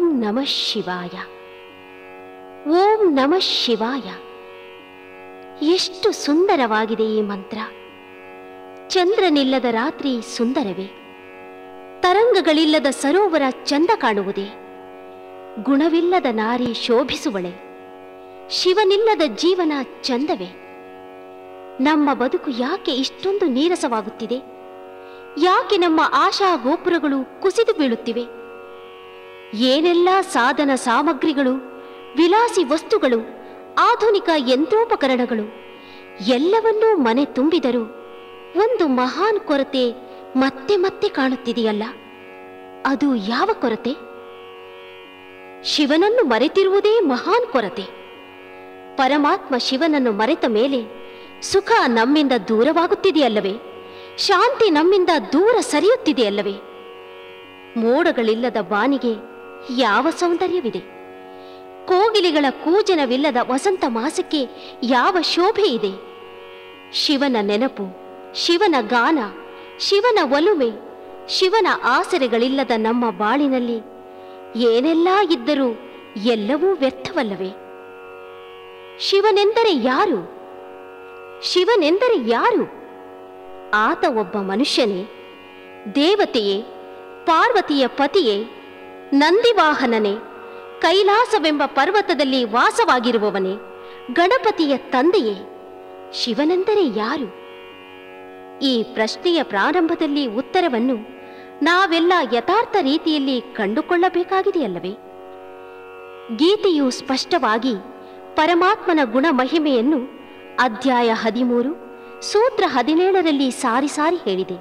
ನಮಃ ಶಿವಾಯ ಓಂ ನಮಃ ಶಿವಾಯ ಎಷ್ಟು ಸುಂದರವಾಗಿದೆ ಈ ಮಂತ್ರ ಚಂದ್ರನಿಲ್ಲದ ರಾತ್ರಿ ಸುಂದರವೇ ತರಂಗಗಳಿಲ್ಲದ ಸರೋವರ ಚಂದ ಕಾಣುವುದೇ ಗುಣವಿಲ್ಲದ ನಾರಿ ಶೋಭಿಸುವಳೆ ಶಿವನಿಲ್ಲದ ಜೀವನ ಚಂದವೇ ನಮ್ಮ ಬದುಕು ಯಾಕೆ ಇಷ್ಟೊಂದು ನೀರಸವಾಗುತ್ತಿದೆ ಯಾಕೆ ನಮ್ಮ ಆಶಾ ಗೋಪುರಗಳು ಕುಸಿದು ಬೀಳುತ್ತಿವೆ ಏನೆಲ್ಲ ಸಾಧನ ಸಾಮಗ್ರಿಗಳು ವಿಲಾಸಿ ವಸ್ತುಗಳು ಆಧುನಿಕ ಯಂತ್ರೋಪಕರಣಗಳು ಎಲ್ಲವನ್ನೂ ಮನೆ ತುಂಬಿದರೂ ಒಂದು ಮಹಾನ್ ಕೊರತೆ ಮತ್ತೆ ಮತ್ತೆ ಕಾಣುತ್ತಿದೆಯಲ್ಲ ಅದು ಯಾವ ಕೊರತೆ ಶಿವನನ್ನು ಮರೆತಿರುವುದೇ ಮಹಾನ್ ಕೊರತೆ ಪರಮಾತ್ಮ ಶಿವನನ್ನು ಮರೆತ ಮೇಲೆ ಸುಖ ನಮ್ಮಿಂದ ದೂರವಾಗುತ್ತಿದೆಯಲ್ಲವೇ ಶಾಂತಿ ನಮ್ಮಿಂದ ದೂರ ಸರಿಯುತ್ತಿದೆಯಲ್ಲವೇ ಮೋಡಗಳಿಲ್ಲದ ಬಾನಿಗೆ ಯಾವ ಸೌಂದರ್ಯವಿದೆ ಕೋಗಿಲೆಗಳ ಕೂಜನವಿಲ್ಲದ ವಸಂತ ಮಾಸಕ್ಕೆ ಯಾವ ಶೋಭೆ ಇದೆ ಶಿವನ ನೆನಪು ಶಿವನ ಗಾನ ಶಿವನ ಒಲುಮೆ ಶಿವನ ಆಸರೆಗಳಿಲ್ಲದ ನಮ್ಮ ಬಾಳಿನಲ್ಲಿ ಏನೆಲ್ಲ ಇದ್ದರೂ ಎಲ್ಲವೂ ವ್ಯರ್ಥವಲ್ಲವೇ ಶಿವನೆಂದರೆ ಯಾರು ಶಿವನೆಂದರೆ ಯಾರು ಆತ ಒಬ್ಬ ಮನುಷ್ಯನೇ ದೇವತೆಯೇ ಪಾರ್ವತಿಯ ಪತಿಯೇ ನಂದಿವಾಹನನೇ ಕೈಲಾಸವೆಂಬ ಪರ್ವತದಲ್ಲಿ ವಾಸವಾಗಿರುವವನೇ ಗಣಪತಿಯ ತಂದೆಯೇ ಶಿವನೆಂದರೆ ಯಾರು ಈ ಪ್ರಶ್ನೆಯ ಪ್ರಾರಂಭದಲ್ಲಿ ಉತ್ತರವನ್ನು ನಾವೆಲ್ಲ ಯಥಾರ್ಥ ರೀತಿಯಲ್ಲಿ ಕಂಡುಕೊಳ್ಳಬೇಕಾಗಿದೆಯಲ್ಲವೇ ಗೀತೆಯು ಸ್ಪಷ್ಟವಾಗಿ ಪರಮಾತ್ಮನ ಗುಣ ಮಹಿಮೆಯನ್ನು ಅಧ್ಯಾಯ ಹದಿಮೂರು ಸೂತ್ರ ಹದಿನೇಳರಲ್ಲಿ ಸಾರಿ ಸಾರಿ ಹೇಳಿದೆ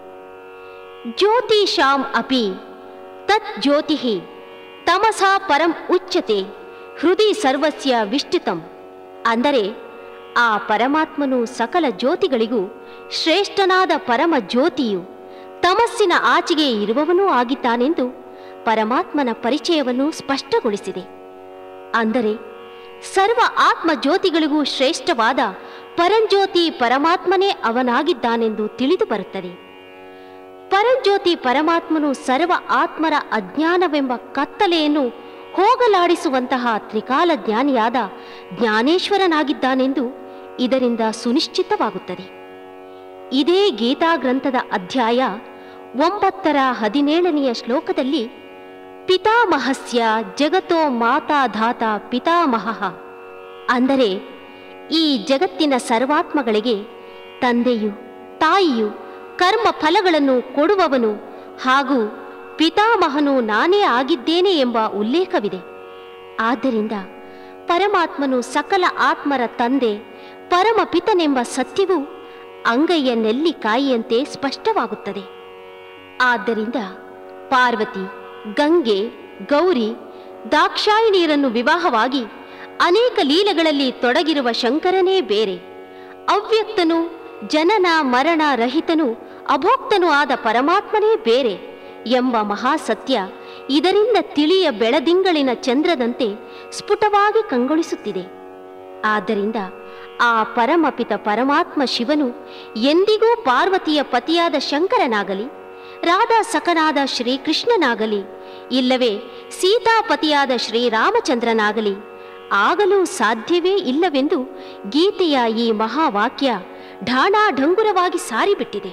ಜ್ಯೋತಿಷಾಂ ಅಪಿ ತತ್ ಜ್ಯೋತಿ ತಮಸಾ ಪರಂ ಉಚ್ಯತೆ ಹೃದಯ ಸರ್ವಸ್ಯ ವಿಷ್ಟಿತಂ ಅಂದರೆ ಆ ಪರಮಾತ್ಮನು ಸಕಲ ಜ್ಯೋತಿಗಳಿಗೂ ಶ್ರೇಷ್ಠನಾದ ಪರಮ ಜ್ಯೋತಿಯು ತಮಸ್ಸಿನ ಆಚೆಗೆ ಇರುವವನೂ ಆಗಿದ್ದಾನೆಂದು ಪರಮಾತ್ಮನ ಪರಿಚಯವನ್ನು ಸ್ಪಷ್ಟಗೊಳಿಸಿದೆ ಅಂದರೆ ಸರ್ವ ಆತ್ಮ ಜ್ಯೋತಿಗಳಿಗೂ ಶ್ರೇಷ್ಠವಾದ ಪರಂಜ್ಯೋತಿ ಪರಮಾತ್ಮನೇ ಅವನಾಗಿದ್ದಾನೆಂದು ತಿಳಿದು ಬರುತ್ತದೆ ಪರಂಜ್ಯೋತಿ ಪರಮಾತ್ಮನು ಸರ್ವ ಆತ್ಮರ ಅಜ್ಞಾನವೆಂಬ ಕತ್ತಲೆಯನ್ನು ಹೋಗಲಾಡಿಸುವಂತಹ ತ್ರಿಕಾಲ ಜ್ಞಾನಿಯಾದ ಜ್ಞಾನೇಶ್ವರನಾಗಿದ್ದಾನೆಂದು ಇದರಿಂದ ಸುನಿಶ್ಚಿತವಾಗುತ್ತದೆ ಇದೇ ಗೀತಾ ಗ್ರಂಥದ ಅಧ್ಯಾಯ ಒಂಬತ್ತರ ಹದಿನೇಳನೆಯ ಶ್ಲೋಕದಲ್ಲಿ ಪಿತಾಮಹಸ್ಯ ಜಗತೋ ಮಾತಾಧಾತ ಪಿತಾಮಹ ಅಂದರೆ ಈ ಜಗತ್ತಿನ ಸರ್ವಾತ್ಮಗಳಿಗೆ ತಂದೆಯು ತಾಯಿಯು ಕರ್ಮ ಫಲಗಳನ್ನು ಕೊಡುವವನು ಹಾಗೂ ಪಿತಾಮಹನು ನಾನೇ ಆಗಿದ್ದೇನೆ ಎಂಬ ಉಲ್ಲೇಖವಿದೆ ಆದ್ದರಿಂದ ಪರಮಾತ್ಮನು ಸಕಲ ಆತ್ಮರ ತಂದೆ ಪರಮಪಿತನೆಂಬ ಸತ್ಯವು ಅಂಗೈಯ ನೆಲ್ಲಿಕಾಯಿಯಂತೆ ಸ್ಪಷ್ಟವಾಗುತ್ತದೆ ಆದ್ದರಿಂದ ಪಾರ್ವತಿ ಗಂಗೆ ಗೌರಿ ದಾಕ್ಷಾಯಿಣಿಯರನ್ನು ವಿವಾಹವಾಗಿ ಅನೇಕ ಲೀಲೆಗಳಲ್ಲಿ ತೊಡಗಿರುವ ಶಂಕರನೇ ಬೇರೆ ಅವ್ಯಕ್ತನು ಜನನ ಮರಣ ರಹಿತನು ಅಭೋಕ್ತನೂ ಆದ ಪರಮಾತ್ಮನೇ ಬೇರೆ ಎಂಬ ಮಹಾಸತ್ಯ ಇದರಿಂದ ತಿಳಿಯ ಬೆಳದಿಂಗಳಿನ ಚಂದ್ರದಂತೆ ಸ್ಫುಟವಾಗಿ ಕಂಗೊಳಿಸುತ್ತಿದೆ ಆದ್ದರಿಂದ ಆ ಪರಮಪಿತ ಪರಮಾತ್ಮ ಶಿವನು ಎಂದಿಗೂ ಪಾರ್ವತಿಯ ಪತಿಯಾದ ಶಂಕರನಾಗಲಿ ರಾಧಾ ಸಖನಾದ ಶ್ರೀಕೃಷ್ಣನಾಗಲಿ ಇಲ್ಲವೇ ಸೀತಾಪತಿಯಾದ ಶ್ರೀರಾಮಚಂದ್ರನಾಗಲಿ ಆಗಲೂ ಸಾಧ್ಯವೇ ಇಲ್ಲವೆಂದು ಗೀತೆಯ ಈ ಮಹಾವಾಕ್ಯ ಢಾಣಾಢಂಗುರವಾಗಿ ಸಾರಿಬಿಟ್ಟಿದೆ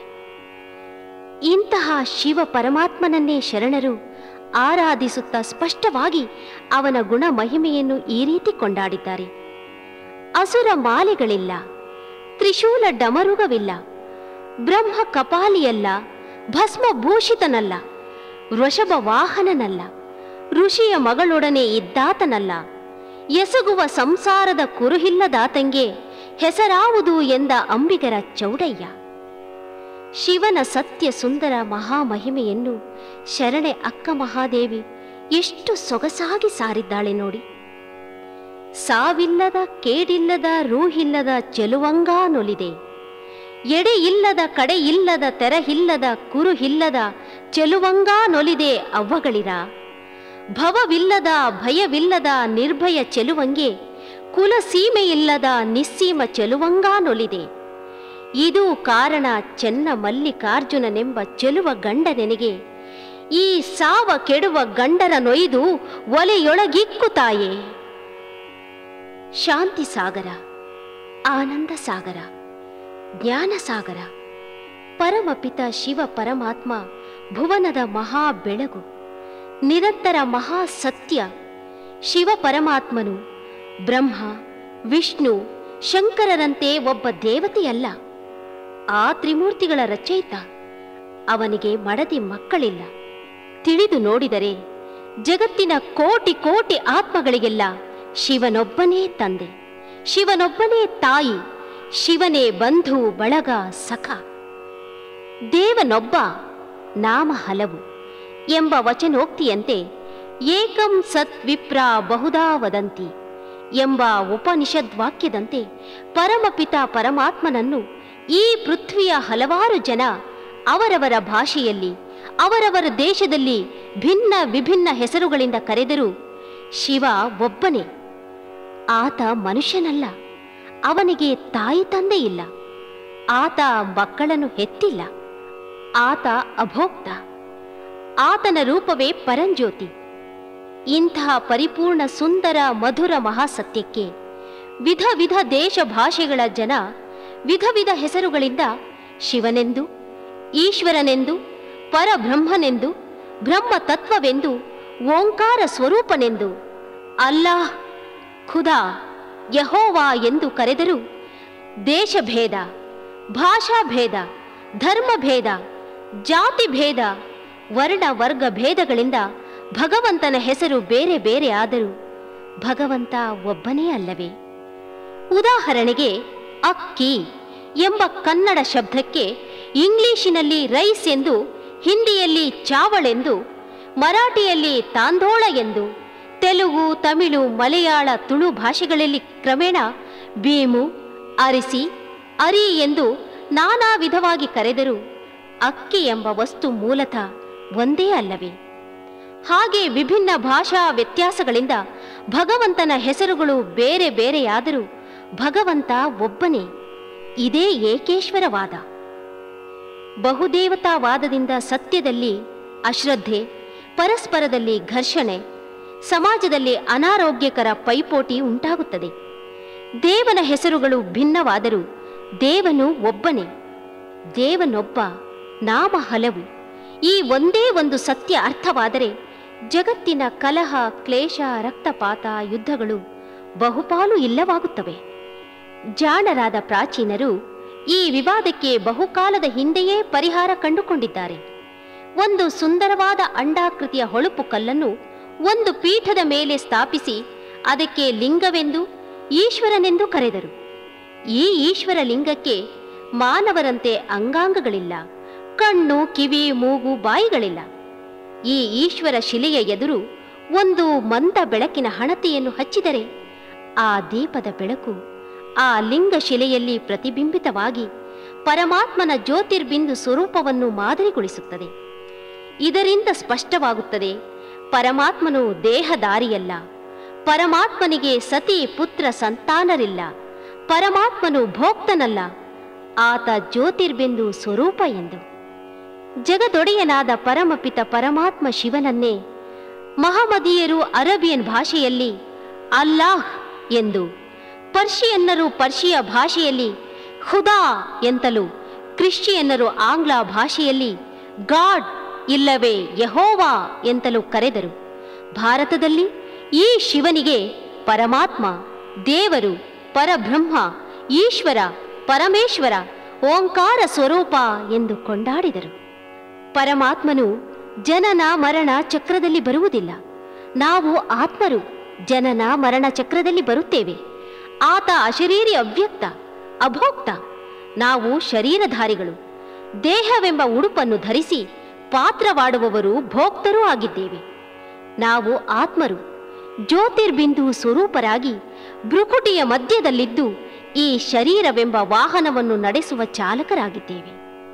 ಇಂತಹ ಶಿವ ಪರಮಾತ್ಮನನ್ನೇ ಶರಣರು ಆರಾಧಿಸುತ್ತಾ ಸ್ಪಷ್ಟವಾಗಿ ಅವನ ಗುಣ ಮಹಿಮೆಯನ್ನು ಈ ರೀತಿ ಕೊಂಡಾಡಿದ್ದಾರೆ ಅಸುರ ಮಾಲೆಗಳಿಲ್ಲ ತ್ರಿಶೂಲ ಡಮರುಗವಿಲ್ಲ ಬ್ರಹ್ಮ ಕಪಾಲಿಯಲ್ಲ ಭಸ್ಮಭೂಷಿತನಲ್ಲ ವೃಷಭ ವಾಹನನಲ್ಲ ಋಷಿಯ ಮಗಳೊಡನೆ ಇದ್ದಾತನಲ್ಲ ಎಸಗುವ ಸಂಸಾರದ ಕುರುಹಿಲ್ಲದಾತಂಗೆ ಹೆಸರಾವುದು ಎಂದ ಅಂಬಿಗರ ಚೌಡಯ್ಯ ಶಿವನ ಸತ್ಯ ಸುಂದರ ಮಹಾಮಹಿಮೆಯನ್ನು ಶರಣೆ ಅಕ್ಕ ಮಹಾದೇವಿ ಎಷ್ಟು ಸೊಗಸಾಗಿ ಸಾರಿದ್ದಾಳೆ ನೋಡಿ ಸಾವಿಲ್ಲದ ಕೇಡಿಲ್ಲದ ರೂಹಿಲ್ಲದ ಚೆಲುವಂಗಾ ನೊಲಿದೆ ಎಡೆ ಇಲ್ಲದ ಕಡೆ ಇಲ್ಲದ ತೆರಹಿಲ್ಲದ ಕುರುಹಿಲ್ಲದ ಚೆಲುವಂಗಾ ನೊಲಿದೆ ಅವ್ವಗಳಿರ ಭವವಿಲ್ಲದ ಭಯವಿಲ್ಲದ ನಿರ್ಭಯ ಚೆಲುವಂಗೆ ಕುಲ ಸೀಮೆಯಿಲ್ಲದ ನಿಸ್ಸೀಮ ಚೆಲುವಂಗಾ ನೊಲಿದೆ ಇದು ಕಾರಣ ಚೆನ್ನ ಮಲ್ಲಿಕಾರ್ಜುನನೆಂಬ ಚೆಲುವ ಗಂಡ ನೆನೆಗೆ ಈ ಸಾವ ಕೆಡುವ ಗಂಡನ ನೊಯ್ದು ಒಲೆಯೊಳಗಿಕ್ಕು ತಾಯೇ ಶಾಂತಿ ಸಾಗರ ಆನಂದ ಸಾಗರ ಜ್ಞಾನ ಸಾಗರ ಪರಮಪಿತ ಶಿವ ಪರಮಾತ್ಮ ಭುವನದ ಮಹಾ ಬೆಳಗು ನಿರಂತರ ಮಹಾ ಸತ್ಯ ಶಿವ ಪರಮಾತ್ಮನು ಬ್ರಹ್ಮ ವಿಷ್ಣು ಶಂಕರರಂತೆ ಒಬ್ಬ ದೇವತೆಯಲ್ಲ ಆ ತ್ರಿಮೂರ್ತಿಗಳ ರಚಯಿತ ಅವನಿಗೆ ಮಡದಿ ಮಕ್ಕಳಿಲ್ಲ ತಿಳಿದು ನೋಡಿದರೆ ಜಗತ್ತಿನ ಕೋಟಿ ಕೋಟಿ ಆತ್ಮಗಳಿಗೆಲ್ಲ ಶಿವನೊಬ್ಬನೇ ತಂದೆ ಶಿವನೊಬ್ಬನೇ ತಾಯಿ ಶಿವನೇ ಬಂಧು ಬಳಗ ಸಖ ದೇವನೊಬ್ಬ ನಾಮ ಹಲವು ಎಂಬ ವಚನೋಕ್ತಿಯಂತೆ ಏಕಂ ಸತ್ ವಿಪ್ರ ಬಹುದಾ ವದಂತಿ ಎಂಬ ಉಪನಿಷದ್ ವಾಕ್ಯದಂತೆ ಪರಮಪಿತ ಪರಮಾತ್ಮನನ್ನು ಈ ಪೃಥ್ವಿಯ ಹಲವಾರು ಜನ ಅವರವರ ಭಾಷೆಯಲ್ಲಿ ಅವರವರ ದೇಶದಲ್ಲಿ ಭಿನ್ನ ವಿಭಿನ್ನ ಹೆಸರುಗಳಿಂದ ಕರೆದರೂ ಶಿವ ಒಬ್ಬನೇ ಆತ ಮನುಷ್ಯನಲ್ಲ ಅವನಿಗೆ ತಾಯಿ ತಂದೆ ಇಲ್ಲ ಆತ ಮಕ್ಕಳನ್ನು ಹೆತ್ತಿಲ್ಲ ಆತ ಅಭೋಕ್ತ ಆತನ ರೂಪವೇ ಪರಂಜ್ಯೋತಿ ಇಂತಹ ಪರಿಪೂರ್ಣ ಸುಂದರ ಮಧುರ ಮಹಾಸತ್ಯಕ್ಕೆ ವಿಧ ವಿಧ ದೇಶ ಭಾಷೆಗಳ ಜನ ವಿಧ ವಿಧ ಹೆಸರುಗಳಿಂದ ಶಿವನೆಂದು ಈಶ್ವರನೆಂದು ಪರಬ್ರಹ್ಮನೆಂದು ಬ್ರಹ್ಮ ತತ್ವವೆಂದು ಓಂಕಾರ ಸ್ವರೂಪನೆಂದು ಅಲ್ಲಾಹ್ ಖುದಾ ಯಹೋವಾ ಎಂದು ಕರೆದರೂ ದೇಶಭೇದ ಭಾಷಾಭೇದ ಧರ್ಮಭೇದ ಜಾತಿ ಭೇದ ವರ್ಣ ವರ್ಗ ಭೇದಗಳಿಂದ ಭಗವಂತನ ಹೆಸರು ಬೇರೆ ಬೇರೆ ಆದರೂ ಭಗವಂತ ಒಬ್ಬನೇ ಅಲ್ಲವೇ ಉದಾಹರಣೆಗೆ ಅಕ್ಕಿ ಎಂಬ ಕನ್ನಡ ಶಬ್ದಕ್ಕೆ ಇಂಗ್ಲಿಶಿನಲ್ಲಿ ರೈಸ್ ಎಂದು ಹಿಂದಿಯಲ್ಲಿ ಚಾವಳೆಂದು ಮರಾಠಿಯಲ್ಲಿ ತಾಂದೋಳ ಎಂದು ತೆಲುಗು ತಮಿಳು ಮಲಯಾಳ ತುಳು ಭಾಷೆಗಳಲ್ಲಿ ಕ್ರಮೇಣ ಬೀಮು ಅರಿಸಿ ಅರಿ ಎಂದು ನಾನಾ ವಿಧವಾಗಿ ಕರೆದರೂ ಅಕ್ಕಿ ಎಂಬ ವಸ್ತು ಮೂಲತಃ ಒಂದೇ ಅಲ್ಲವೇ ಹಾಗೆ ವಿಭಿನ್ನ ಭಾಷಾ ವ್ಯತ್ಯಾಸಗಳಿಂದ ಭಗವಂತನ ಹೆಸರುಗಳು ಬೇರೆ ಬೇರೆಯಾದರೂ ಭಗವಂತ ಒಬ್ಬನೇ ಇದೇ ಏಕೇಶ್ವರವಾದ ಬಹುದೇವತಾವಾದದಿಂದ ಸತ್ಯದಲ್ಲಿ ಅಶ್ರದ್ಧೆ ಪರಸ್ಪರದಲ್ಲಿ ಘರ್ಷಣೆ ಸಮಾಜದಲ್ಲಿ ಅನಾರೋಗ್ಯಕರ ಪೈಪೋಟಿ ಉಂಟಾಗುತ್ತದೆ ದೇವನ ಹೆಸರುಗಳು ಭಿನ್ನವಾದರೂ ದೇವನು ಒಬ್ಬನೇ ದೇವನೊಬ್ಬ ನಾಮ ಹಲವು ಈ ಒಂದೇ ಒಂದು ಸತ್ಯ ಅರ್ಥವಾದರೆ ಜಗತ್ತಿನ ಕಲಹ ಕ್ಲೇಶ ರಕ್ತಪಾತ ಯುದ್ಧಗಳು ಬಹುಪಾಲು ಇಲ್ಲವಾಗುತ್ತವೆ ಜಾಣರಾದ ಪ್ರಾಚೀನರು ಈ ವಿವಾದಕ್ಕೆ ಬಹುಕಾಲದ ಹಿಂದೆಯೇ ಪರಿಹಾರ ಕಂಡುಕೊಂಡಿದ್ದಾರೆ ಒಂದು ಸುಂದರವಾದ ಅಂಡಾಕೃತಿಯ ಹೊಳುಪು ಕಲ್ಲನ್ನು ಒಂದು ಪೀಠದ ಮೇಲೆ ಸ್ಥಾಪಿಸಿ ಅದಕ್ಕೆ ಲಿಂಗವೆಂದು ಈಶ್ವರನೆಂದು ಕರೆದರು ಈ ಈಶ್ವರ ಲಿಂಗಕ್ಕೆ ಮಾನವರಂತೆ ಅಂಗಾಂಗಗಳಿಲ್ಲ ಕಣ್ಣು ಕಿವಿ ಮೂಗು ಬಾಯಿಗಳಿಲ್ಲ ಈ ಈಶ್ವರ ಶಿಲೆಯ ಎದುರು ಒಂದು ಮಂದ ಬೆಳಕಿನ ಹಣತೆಯನ್ನು ಹಚ್ಚಿದರೆ ಆ ದೀಪದ ಬೆಳಕು ಆ ಲಿಂಗ ಶಿಲೆಯಲ್ಲಿ ಪ್ರತಿಬಿಂಬಿತವಾಗಿ ಪರಮಾತ್ಮನ ಜ್ಯೋತಿರ್ಬಿಂದು ಸ್ವರೂಪವನ್ನು ಮಾದರಿಗೊಳಿಸುತ್ತದೆ ಇದರಿಂದ ಸ್ಪಷ್ಟವಾಗುತ್ತದೆ ಪರಮಾತ್ಮನು ದೇಹದಾರಿಯಲ್ಲ ಪರಮಾತ್ಮನಿಗೆ ಸತಿ ಪುತ್ರ ಸಂತಾನರಿಲ್ಲ ಪರಮಾತ್ಮನು ಭೋಕ್ತನಲ್ಲ ಆತ ಜ್ಯೋತಿರ್ಬಿಂದು ಸ್ವರೂಪ ಎಂದು ಜಗದೊಡೆಯನಾದ ಪರಮಪಿತ ಪರಮಾತ್ಮ ಶಿವನನ್ನೇ ಮಹಮದೀಯರು ಅರಬಿಯನ್ ಭಾಷೆಯಲ್ಲಿ ಅಲ್ಲಾಹ್ ಎಂದು ಪರ್ಷಿಯನ್ನರು ಪರ್ಷಿಯ ಭಾಷೆಯಲ್ಲಿ ಖುದಾ ಎಂತಲೂ ಕ್ರಿಶ್ಚಿಯನ್ನರು ಆಂಗ್ಲ ಭಾಷೆಯಲ್ಲಿ ಗಾಡ್ ಇಲ್ಲವೇ ಯಹೋವಾ ಎಂತಲೂ ಕರೆದರು ಭಾರತದಲ್ಲಿ ಈ ಶಿವನಿಗೆ ಪರಮಾತ್ಮ ದೇವರು ಪರಬ್ರಹ್ಮ ಈಶ್ವರ ಪರಮೇಶ್ವರ ಓಂಕಾರ ಸ್ವರೂಪ ಎಂದು ಕೊಂಡಾಡಿದರು ಪರಮಾತ್ಮನು ಜನನ ಮರಣ ಚಕ್ರದಲ್ಲಿ ಬರುವುದಿಲ್ಲ ನಾವು ಆತ್ಮರು ಜನನ ಮರಣ ಚಕ್ರದಲ್ಲಿ ಬರುತ್ತೇವೆ ಆತ ಅಶರೀರಿ ಅವ್ಯಕ್ತ ಅಭೋಕ್ತ ನಾವು ಶರೀರಧಾರಿಗಳು ದೇಹವೆಂಬ ಉಡುಪನ್ನು ಧರಿಸಿ ಪಾತ್ರವಾಡುವವರು ಭೋಕ್ತರೂ ಆಗಿದ್ದೇವೆ ನಾವು ಆತ್ಮರು ಜ್ಯೋತಿರ್ಬಿಂದು ಸ್ವರೂಪರಾಗಿ ಭ್ರುಕುಟಿಯ ಮಧ್ಯದಲ್ಲಿದ್ದು ಈ ಶರೀರವೆಂಬ ವಾಹನವನ್ನು ನಡೆಸುವ ಚಾಲಕರಾಗಿದ್ದೇವೆ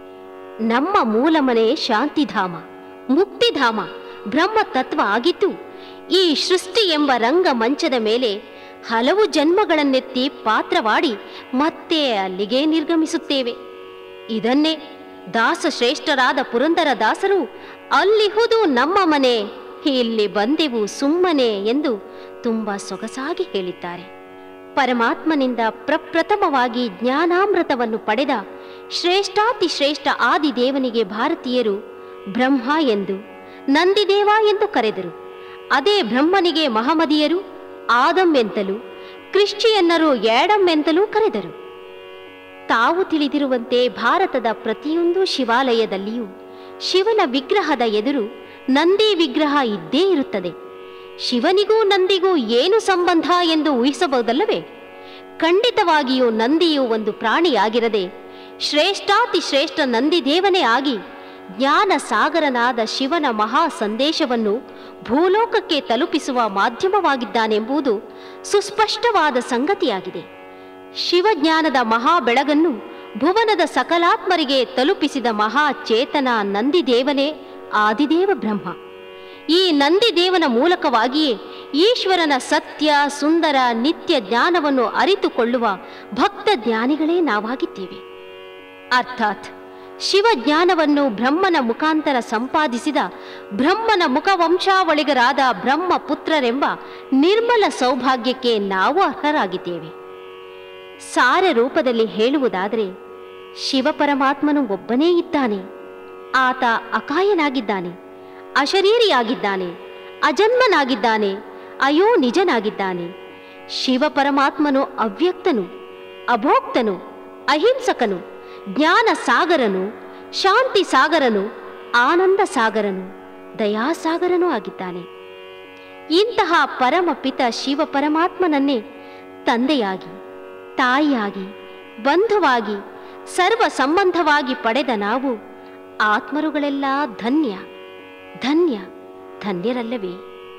ನಮ್ಮ ಮೂಲಮನೆ ಶಾಂತಿಧಾಮ ಮುಕ್ತಿಧಾಮ ಬ್ರಹ್ಮ ತತ್ವ ಆಗಿದ್ದು ಈ ಸೃಷ್ಟಿ ಎಂಬ ರಂಗ ಮಂಚದ ಮೇಲೆ ಹಲವು ಜನ್ಮಗಳನ್ನೆತ್ತಿ ಪಾತ್ರವಾಡಿ ಮತ್ತೆ ಅಲ್ಲಿಗೆ ನಿರ್ಗಮಿಸುತ್ತೇವೆ ಇದನ್ನೇ ದಾಸ ಶ್ರೇಷ್ಠರಾದ ಪುರಂದರ ದಾಸರು ಅಲ್ಲಿಹುದು ನಮ್ಮ ಮನೆ ಇಲ್ಲಿ ಬಂದೆವು ಸುಮ್ಮನೆ ಎಂದು ತುಂಬ ಸೊಗಸಾಗಿ ಹೇಳಿದ್ದಾರೆ ಪರಮಾತ್ಮನಿಂದ ಪ್ರಪ್ರಥಮವಾಗಿ ಜ್ಞಾನಾಮೃತವನ್ನು ಪಡೆದ ಶ್ರೇಷ್ಠಾತಿ ಶ್ರೇಷ್ಠ ಆದಿದೇವನಿಗೆ ಭಾರತೀಯರು ಬ್ರಹ್ಮ ಎಂದು ನಂದಿದೇವ ಎಂದು ಕರೆದರು ಅದೇ ಬ್ರಹ್ಮನಿಗೆ ಮಹಮದಿಯರು ಆದಂ ಎಂತಲೂ ಕ್ರಿಶ್ಚಿಯನ್ನರು ಏಡಂ ಎಂತಲೂ ಕರೆದರು ತಾವು ತಿಳಿದಿರುವಂತೆ ಭಾರತದ ಪ್ರತಿಯೊಂದು ಶಿವಾಲಯದಲ್ಲಿಯೂ ಶಿವನ ವಿಗ್ರಹದ ಎದುರು ನಂದಿ ವಿಗ್ರಹ ಇದ್ದೇ ಇರುತ್ತದೆ ಶಿವನಿಗೂ ನಂದಿಗೂ ಏನು ಸಂಬಂಧ ಎಂದು ಊಹಿಸಬಹುದಲ್ಲವೇ ಖಂಡಿತವಾಗಿಯೂ ನಂದಿಯು ಒಂದು ಪ್ರಾಣಿಯಾಗಿರದೆ ಶ್ರೇಷ್ಠಾತಿ ಶ್ರೇಷ್ಠ ನಂದಿದೇವನೇ ಆಗಿ ಜ್ಞಾನ ಸಾಗರನಾದ ಶಿವನ ಮಹಾ ಸಂದೇಶವನ್ನು ಭೂಲೋಕಕ್ಕೆ ತಲುಪಿಸುವ ಮಾಧ್ಯಮವಾಗಿದ್ದಾನೆಂಬುದು ಸುಸ್ಪಷ್ಟವಾದ ಸಂಗತಿಯಾಗಿದೆ ಶಿವಜ್ಞಾನದ ಮಹಾ ಬೆಳಗನ್ನು ಭುವನದ ಸಕಲಾತ್ಮರಿಗೆ ತಲುಪಿಸಿದ ಮಹಾ ಚೇತನ ನಂದಿದೇವನೇ ಆದಿದೇವ ಬ್ರಹ್ಮ ಈ ನಂದಿದೇವನ ಮೂಲಕವಾಗಿಯೇ ಈಶ್ವರನ ಸತ್ಯ ಸುಂದರ ನಿತ್ಯ ಜ್ಞಾನವನ್ನು ಅರಿತುಕೊಳ್ಳುವ ಭಕ್ತ ಜ್ಞಾನಿಗಳೇ ನಾವಾಗಿದ್ದೇವೆ ಅರ್ಥಾತ್ ಶಿವಜ್ಞಾನವನ್ನು ಬ್ರಹ್ಮನ ಮುಖಾಂತರ ಸಂಪಾದಿಸಿದ ಬ್ರಹ್ಮನ ಮುಖವಂಶಾವಳಿಗರಾದ ಬ್ರಹ್ಮ ಪುತ್ರರೆಂಬ ನಿರ್ಮಲ ಸೌಭಾಗ್ಯಕ್ಕೆ ನಾವು ಅರ್ಹರಾಗಿದ್ದೇವೆ ಸಾರ ರೂಪದಲ್ಲಿ ಹೇಳುವುದಾದರೆ ಶಿವಪರಮಾತ್ಮನು ಒಬ್ಬನೇ ಇದ್ದಾನೆ ಆತ ಅಕಾಯನಾಗಿದ್ದಾನೆ ಅಶರೀರಿಯಾಗಿದ್ದಾನೆ ಅಜನ್ಮನಾಗಿದ್ದಾನೆ ಅಯೋ ನಿಜನಾಗಿದ್ದಾನೆ ಶಿವಪರಮಾತ್ಮನು ಅವ್ಯಕ್ತನು ಅಭೋಕ್ತನು ಅಹಿಂಸಕನು ಜ್ಞಾನ ಸಾಗರನು ಶಾಂತಿ ಸಾಗರನು ಆನಂದ ಸಾಗರನು ದಯಾಸಾಗರನೂ ಆಗಿದ್ದಾನೆ ಇಂತಹ ಪರಮಪಿತ ಶಿವ ಪರಮಾತ್ಮನನ್ನೇ ತಂದೆಯಾಗಿ ತಾಯಿಯಾಗಿ ಬಂಧುವಾಗಿ ಸರ್ವ ಸಂಬಂಧವಾಗಿ ಪಡೆದ ನಾವು ಆತ್ಮರುಗಳೆಲ್ಲ ಧನ್ಯ ಧನ್ಯ ಧನ್ಯರಲ್ಲವೇ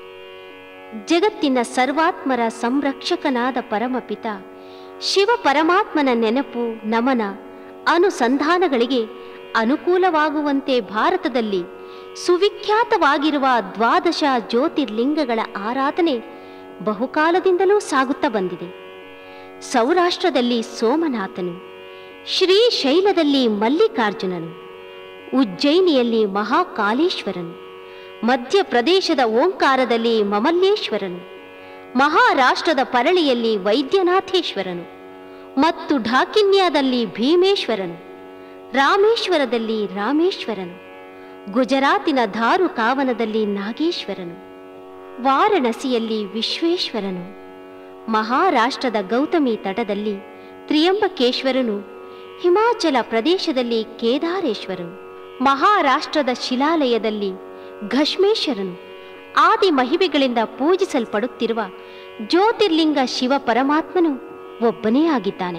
ಜಗತ್ತಿನ ಸರ್ವಾತ್ಮರ ಸಂರಕ್ಷಕನಾದ ಪರಮಪಿತ ಶಿವ ಪರಮಾತ್ಮನ ನೆನಪು ನಮನ ಅನುಸಂಧಾನಗಳಿಗೆ ಅನುಕೂಲವಾಗುವಂತೆ ಭಾರತದಲ್ಲಿ ಸುವಿಖ್ಯಾತವಾಗಿರುವ ದ್ವಾದಶ ಜ್ಯೋತಿರ್ಲಿಂಗಗಳ ಆರಾಧನೆ ಬಹುಕಾಲದಿಂದಲೂ ಸಾಗುತ್ತಾ ಬಂದಿದೆ ಸೌರಾಷ್ಟ್ರದಲ್ಲಿ ಸೋಮನಾಥನು ಶ್ರೀಶೈಲದಲ್ಲಿ ಮಲ್ಲಿಕಾರ್ಜುನನು ಉಜ್ಜಯಿನಿಯಲ್ಲಿ ಮಹಾಕಾಲೇಶ್ವರನು ಮಧ್ಯಪ್ರದೇಶದ ಓಂಕಾರದಲ್ಲಿ ಮಮಲ್ಲೇಶ್ವರನು ಮಹಾರಾಷ್ಟ್ರದ ಪರಳಿಯಲ್ಲಿ ವೈದ್ಯನಾಥೇಶ್ವರನು ಮತ್ತು ಢಾಕಿನ್ಯಾದಲ್ಲಿ ಭೀಮೇಶ್ವರನು ರಾಮೇಶ್ವರದಲ್ಲಿ ರಾಮೇಶ್ವರನು ಗುಜರಾತಿನ ಧಾರುಕಾವನದಲ್ಲಿ ನಾಗೇಶ್ವರನು ವಾರಣಸಿಯಲ್ಲಿ ವಿಶ್ವೇಶ್ವರನು ಮಹಾರಾಷ್ಟ್ರದ ಗೌತಮಿ ತಟದಲ್ಲಿ ತ್ರಿಯಂಬಕೇಶ್ವರನು ಹಿಮಾಚಲ ಪ್ರದೇಶದಲ್ಲಿ ಕೇದಾರೇಶ್ವರನು ಮಹಾರಾಷ್ಟ್ರದ ಶಿಲಾಲಯದಲ್ಲಿ ಘಷ್ಮೇಶ್ವರನು ಆದಿ ಮಹಿಮೆಗಳಿಂದ ಪೂಜಿಸಲ್ಪಡುತ್ತಿರುವ ಜ್ಯೋತಿರ್ಲಿಂಗ ಶಿವ ಪರಮಾತ್ಮನು ಒಬ್ಬನೇ ಆಗಿದ್ದಾನೆ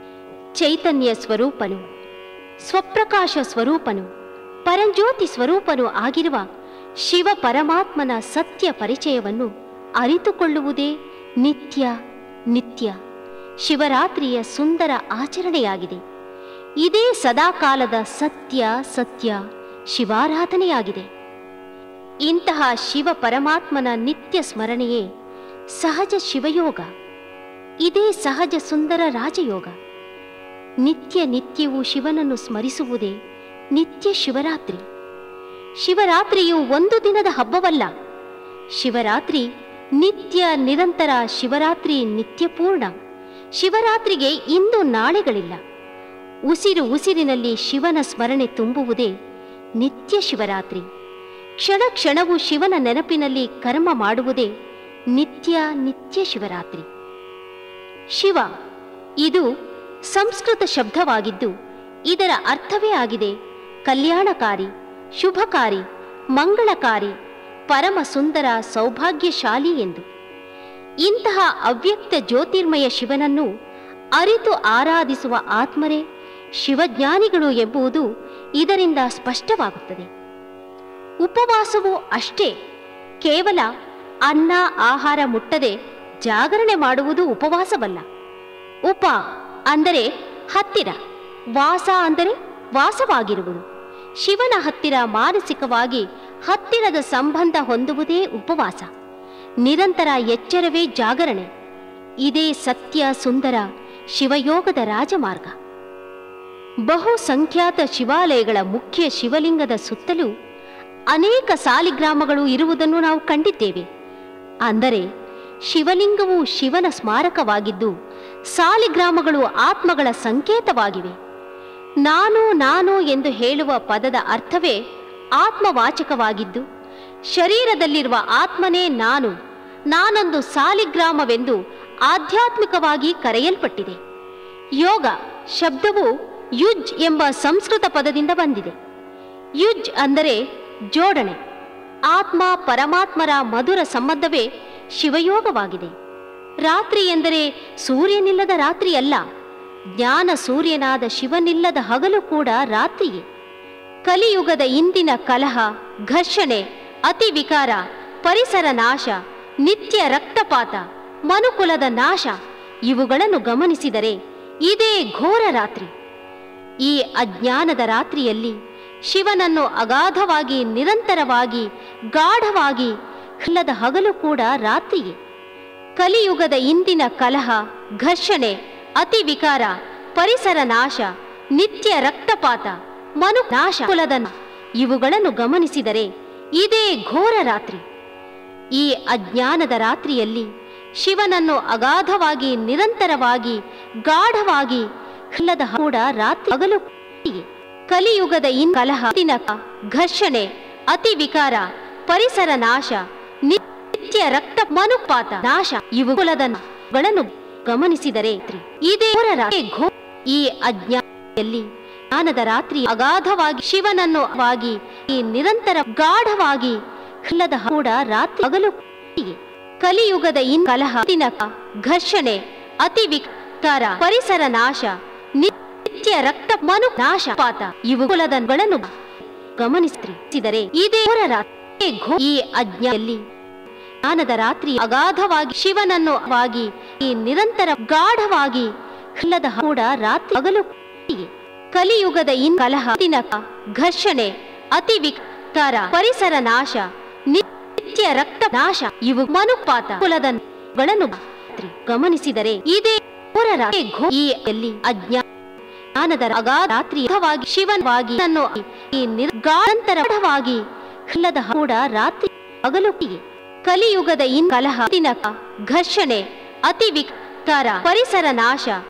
ಚೈತನ್ಯ ಸ್ವರೂಪನು ಸ್ವಪ್ರಕಾಶ ಸ್ವರೂಪನು ಪರಂಜ್ಯೋತಿ ಸ್ವರೂಪನು ಆಗಿರುವ ಶಿವ ಪರಮಾತ್ಮನ ಸತ್ಯ ಪರಿಚಯವನ್ನು ಅರಿತುಕೊಳ್ಳುವುದೇ ನಿತ್ಯ ನಿತ್ಯ ಶಿವರಾತ್ರಿಯ ಸುಂದರ ಆಚರಣೆಯಾಗಿದೆ ಇದೇ ಸದಾಕಾಲದ ಸತ್ಯ ಸತ್ಯ ಶಿವಾರಾಧನೆಯಾಗಿದೆ ಇಂತಹ ಶಿವ ಪರಮಾತ್ಮನ ನಿತ್ಯ ಸ್ಮರಣೆಯೇ ಸಹಜ ಶಿವಯೋಗ ಇದೇ ಸಹಜ ಸುಂದರ ರಾಜಯೋಗ ನಿತ್ಯ ನಿತ್ಯವೂ ಶಿವನನ್ನು ಸ್ಮರಿಸುವುದೇ ನಿತ್ಯ ಶಿವರಾತ್ರಿ ಶಿವರಾತ್ರಿಯು ಒಂದು ದಿನದ ಹಬ್ಬವಲ್ಲ ಶಿವರಾತ್ರಿ ನಿತ್ಯ ನಿರಂತರ ಶಿವರಾತ್ರಿ ನಿತ್ಯಪೂರ್ಣ ಶಿವರಾತ್ರಿಗೆ ಇಂದು ನಾಳೆಗಳಿಲ್ಲ ಉಸಿರು ಉಸಿರಿನಲ್ಲಿ ಶಿವನ ಸ್ಮರಣೆ ತುಂಬುವುದೇ ನಿತ್ಯ ಶಿವರಾತ್ರಿ ಕ್ಷಣ ಕ್ಷಣವೂ ಶಿವನ ನೆನಪಿನಲ್ಲಿ ಕರ್ಮ ಮಾಡುವುದೇ ನಿತ್ಯ ನಿತ್ಯ ಶಿವರಾತ್ರಿ ಶಿವ ಇದು ಸಂಸ್ಕೃತ ಶಬ್ದವಾಗಿದ್ದು ಇದರ ಅರ್ಥವೇ ಆಗಿದೆ ಕಲ್ಯಾಣಕಾರಿ ಶುಭಕಾರಿ ಮಂಗಳಕಾರಿ ಪರಮ ಸುಂದರ ಸೌಭಾಗ್ಯಶಾಲಿ ಎಂದು ಇಂತಹ ಅವ್ಯಕ್ತ ಜ್ಯೋತಿರ್ಮಯ ಶಿವನನ್ನು ಅರಿತು ಆರಾಧಿಸುವ ಆತ್ಮರೇ ಶಿವಜ್ಞಾನಿಗಳು ಎಂಬುದು ಇದರಿಂದ ಸ್ಪಷ್ಟವಾಗುತ್ತದೆ ಉಪವಾಸವು ಅಷ್ಟೇ ಕೇವಲ ಅನ್ನ ಆಹಾರ ಮುಟ್ಟದೆ ಜಾಗರಣೆ ಮಾಡುವುದು ಉಪವಾಸವಲ್ಲ ಉಪ ಅಂದರೆ ಹತ್ತಿರ ವಾಸ ಅಂದರೆ ವಾಸವಾಗಿರುವುದು ಶಿವನ ಹತ್ತಿರ ಮಾನಸಿಕವಾಗಿ ಹತ್ತಿರದ ಸಂಬಂಧ ಹೊಂದುವುದೇ ಉಪವಾಸ ನಿರಂತರ ಎಚ್ಚರವೇ ಜಾಗರಣೆ ಇದೇ ಸತ್ಯ ಸುಂದರ ಶಿವಯೋಗದ ರಾಜಮಾರ್ಗ ಬಹುಸಂಖ್ಯಾತ ಶಿವಾಲಯಗಳ ಮುಖ್ಯ ಶಿವಲಿಂಗದ ಸುತ್ತಲೂ ಅನೇಕ ಸಾಲಿಗ್ರಾಮಗಳು ಇರುವುದನ್ನು ನಾವು ಕಂಡಿದ್ದೇವೆ ಅಂದರೆ ಶಿವಲಿಂಗವು ಶಿವನ ಸ್ಮಾರಕವಾಗಿದ್ದು ಸಾಲಿಗ್ರಾಮಗಳು ಆತ್ಮಗಳ ಸಂಕೇತವಾಗಿವೆ ನಾನು ನಾನು ಎಂದು ಹೇಳುವ ಪದದ ಅರ್ಥವೇ ಆತ್ಮವಾಚಕವಾಗಿದ್ದು ಶರೀರದಲ್ಲಿರುವ ಆತ್ಮನೇ ನಾನು ನಾನೊಂದು ಸಾಲಿಗ್ರಾಮವೆಂದು ಆಧ್ಯಾತ್ಮಿಕವಾಗಿ ಕರೆಯಲ್ಪಟ್ಟಿದೆ ಯೋಗ ಶಬ್ದವು ಯುಜ್ ಎಂಬ ಸಂಸ್ಕೃತ ಪದದಿಂದ ಬಂದಿದೆ ಯುಜ್ ಅಂದರೆ ಜೋಡಣೆ ಆತ್ಮ ಪರಮಾತ್ಮರ ಮಧುರ ಸಂಬಂಧವೇ ಶಿವಯೋಗವಾಗಿದೆ ರಾತ್ರಿ ಎಂದರೆ ಸೂರ್ಯನಿಲ್ಲದ ರಾತ್ರಿಯಲ್ಲ ಜ್ಞಾನ ಸೂರ್ಯನಾದ ಶಿವನಿಲ್ಲದ ಹಗಲು ಕೂಡ ರಾತ್ರಿಯೇ ಕಲಿಯುಗದ ಇಂದಿನ ಕಲಹ ಘರ್ಷಣೆ ಅತಿ ವಿಕಾರ ಪರಿಸರ ನಾಶ ನಿತ್ಯ ರಕ್ತಪಾತ ಮನುಕುಲದ ನಾಶ ಇವುಗಳನ್ನು ಗಮನಿಸಿದರೆ ಇದೇ ಘೋರ ರಾತ್ರಿ ಈ ಅಜ್ಞಾನದ ರಾತ್ರಿಯಲ್ಲಿ ಶಿವನನ್ನು ಅಗಾಧವಾಗಿ ನಿರಂತರವಾಗಿ ಗಾಢವಾಗಿ ಹಲ್ಲದ ಹಗಲು ಕೂಡ ರಾತ್ರಿಯೇ ಕಲಿಯುಗದ ಇಂದಿನ ಕಲಹ ಘರ್ಷಣೆ ಅತಿ ವಿಕಾರ ಪರಿಸರ ನಾಶ ನಿತ್ಯ ರಕ್ತಪಾತ ಮನು ನಾಶ ಕುಲದ ನ- ಇವುಗಳನ್ನು ಗಮನಿಸಿದರೆ ಇದೇ ಘೋರ ರಾತ್ರಿ ಈ ಅಜ್ಞಾನದ ರಾತ್ರಿಯಲ್ಲಿ ಶಿವನನ್ನು ಅಗಾಧವಾಗಿ ನಿರಂತರವಾಗಿ ಗಾಢವಾಗಿ ಹಲ್ಲದ ಕೂಡ ರಾತ್ರಿ ಹಗಲು ಹೀಗೆ. ಕಲಿಯುಗದ ಇನ್ ಕಲಹ ದಿನಕ ಘರ್ಷಣೆ ಅತಿ ವಿಕಾರ ಪರಿಸರ ನಾಶ ನಿತ್ಯ ರಕ್ತ ಮನುಪಾತ ನಾಶ ಇವು ಕುಲದ ನ- ಗಳನ್ನು ಗಮನಿಸಿದರೆ ಇದೇ ಘೋರ ರಾತ್ರಿ. ಘೋ- ಈ ಅಜ್ಞಾನದಲ್ಲಿ ಜ್ಞಾನದ ರಾತ್ರಿ ಅಗಾಧವಾಗಿ ಶಿವನನ್ನು ವಾಗಿ ಈ ನಿರಂತರ ಗಾಢವಾಗಿ ಹಲ್ಲದ ಕೂಡ ರಾತ್ರಿ ಹಗಲು ಹೀಗೆ. ಕಲಿಯುಗದ ಇನ್ ಕಲಹ ದಿನಕ ಘರ್ಷಣೆ ಅತಿ ವಿಕಾರ ಪರಿಸರ ನಾಶ ನಿತ್ಯ ರಕ್ತ ಮನು ನಾಶ ಪಾತ ಇವು ಕುಲದಗಳನ್ನು ಗಮನಿಸಿದರೆ ಇದೇ ಘೋರ ರಾತ್ರಿ ಘೋ- ಈ ಅಜ್ಞಾನದಲ್ಲಿ ಜ್ಞಾನದ ರಾತ್ರಿ ಅಗಾಧವಾಗಿ ಶಿವನನ್ನು ವಾಗಿ ಈ ನಿರಂತರ ಗಾಢವಾಗಿ ಹಲ್ಲದ ಕೂಡ ರಾತ್ರಿ ಹಗಲು ಹೀಗೆ. ಕಲಿಯುಗದ ಇನ್ ಕಲಹ ದಿನಕ ಘರ್ಷಣೆ ಅತಿ ವಿಕಾರ ಪರಿಸರ ನಾಶ ನಿತ್ಯ ರಕ್ತ ನಾಶ ಇವು ಮನುಪಾತ ಕುಲದಗಳನ್ನು ಗಮನಿಸಿದರೆ ಇದೇ ಘೋರ ರಾತ್ರಿ ಘೋ- ಈ ಎಲ್ಲಿ ಅಜ್ಞಾನ ಜ್ಞಾನದ ಅಗಾಧ ರಾತ್ರಿ ಅಗಾಧವಾಗಿ ಶಿವನವಾಗಿ ನನ್ನು ಈ ನಿರ್ಗಾಢಂತರವಾಗಿ ಹಲ್ಲದ ಕೂಡ ರಾತ್ರಿ ಹಗಲು ಹೀಗೆ. ಕಲಿಯುಗದ ಇನ್ ಕಲಹ ದಿನಕ ಘರ್ಷಣೆ ಅತಿ ವಿಕಾರ ಪರಿಸರ ನಾಶ